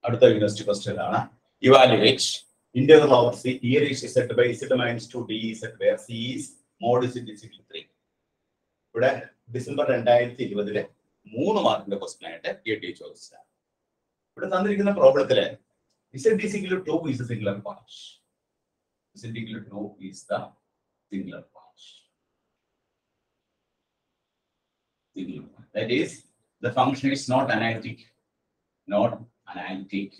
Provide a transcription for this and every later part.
അടുത്ത university question ആണ് evaluate integral of C E raise Z by Z minus two D Z where C is മോഡിസിറ്റി six three ഇവിടെ December രണ്ടായിരത്തി ഇരുപതിലെ മൂന്ന് മാർക്കിന്റെ ക്വസ്റ്റ്യൻ ആയിട്ട് കെ ടി ചോദിച്ചതാണ് ഇവിടെ തന്നിരിക്കുന്ന പ്രോബ്ലത്തില് Z is equal to is singular part Z equal to is the singular part singular part. That is, the function is not analytic, not analytic.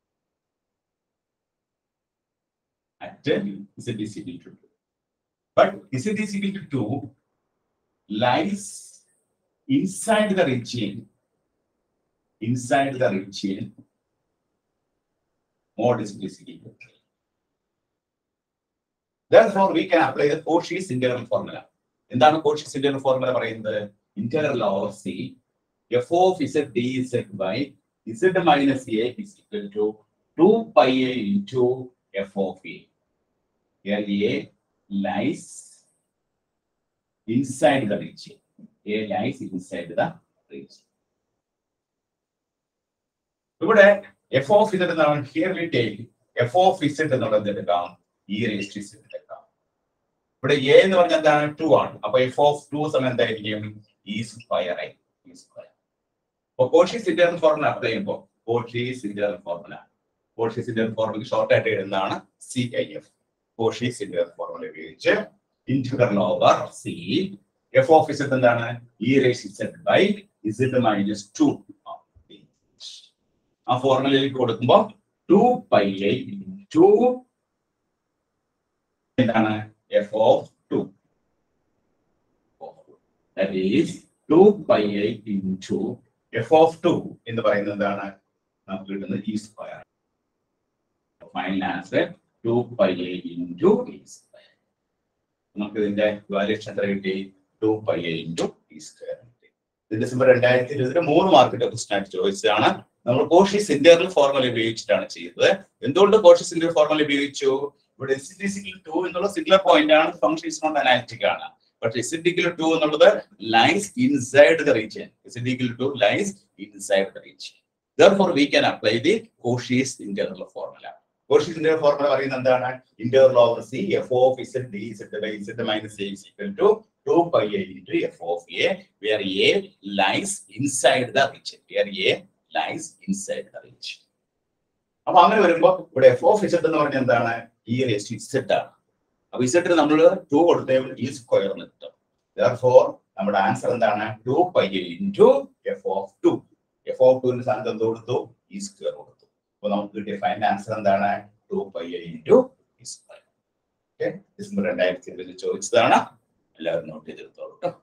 At z is equal to 2. But z is equal to 2 lies inside the region, inside the region, mod z is equal to 3. Therefore, we can apply the Cauchy's integral formula. എന്താണ് Cauchy's integral formula പറയുന്നത് integral of C F of Z D Z by Z minus A is equal to two pi A into F of A A lies inside the reach A lies inside the reach ഇവിടെ F of Z എന്നാണ് here we take F of Z എന്നുള്ളത് എടുക്കാം ഈ register Z എടുക്കാം ഇവിടെ A എന്ന് പറഞ്ഞാൽ എന്താണ് ടു ആണ് അപ്പൊ എഫ് ഓഫ് ടു സമയം എന്തായിരിക്കും ഈ സ്ക്വയർ ആയി ഈ സ്ക്വയർ അപ്പൊ കോഷീസ് ഇന്റർണൽ ഫോർമുല അപ്ലൈ ചെയ്യുമ്പോൾ Cauchy's integral formula Cauchy's integral formula short ആയിട്ട് എഴുതുന്നതാണ് C I F Cauchy's integral formula ഉപയോഗിച്ച് integral over C F of Z എന്താണ് E raise Z by Z minus two ആ ഫോർമുലയിലേക്ക് കൊടുക്കുമ്പോൾ two pi I two എന്താണ് f of 2. That is 2 pi i into f of 2 എന്ന് പറയുന്നത് എന്താണ് നമുക്ക് കിട്ടുന്നത് E square final answer two pi I into E square നമുക്ക് ഇതിന്റെ വാല്യൂഷൻ എത്ര കിട്ടി two pi I into E square കിട്ടി ഇത് ഡിസംബർ രണ്ടായിരത്തി ഇരുപതിന് മൂന്ന് മാർക്കിന്റെ ക്വസ്റ്റൻ ആയിട്ട് ചോദിച്ചതാണ് നമ്മൾ കോഷ്യസ് ഇന്റർണൽ ഫോർമുല ഉപയോഗിച്ചിട്ടാണ് ചെയ്തത് എന്തുകൊണ്ട് കോഷ്യസ് ഇന്റർണൽ ഫോർമുല ഉപയോഗിച്ചു ഇവിടെ എസിഡിക്കൽ ടു എന്നുള്ള സിംഗുലർ പോയിന്റ് ആണ് ഫംഗ്ഷൻ ഇസ് നോട്ട് അനാലിറ്റിക് ആണ് പക്ഷെ എസിഡിക്കൽ ടു എന്നുള്ളത് lies inside the region Z equal two lies inside the region therefore we can apply the Cauchy's integral formula Cauchy's integral formula പറയുന്നത് എന്താണ് integral over c f of z d z by z minus a is equal to 2 pi a into f of a where a lies inside the region where a lies inside the region അപ്പൊ അങ്ങനെ വരുമ്പോ ഇവിടെ F of Z എന്ന് പറഞ്ഞാൽ എന്താണ് ഈ റേസ്റ്റ് Z ആണ് അപ്പൊ ഇസഡിന് നമ്മൾ ടു കൊടുത്തപ്പോൾ ഈ സ്ക്വയർ എന്ന് കിട്ടും ദർഫോർ നമ്മുടെ ആൻസർ എന്താണ് two pi into F of two F of ടുവിന്റെ സ്ഥാനത്ത് എന്ത് കൊടുത്തു ഈ സ്ക്വയർ കൊടുത്തു അപ്പൊ നമുക്ക് കിട്ടിയ ഫൈനൽ ആൻസർ എന്താണ് two pi into E square okay December രണ്ടായിരത്തി ഇരുപതിൽ ചോദിച്ചതാണ് എല്ലാവരും നോട്ട് ചെയ്തെടുത്തോളൂ കേട്ടോ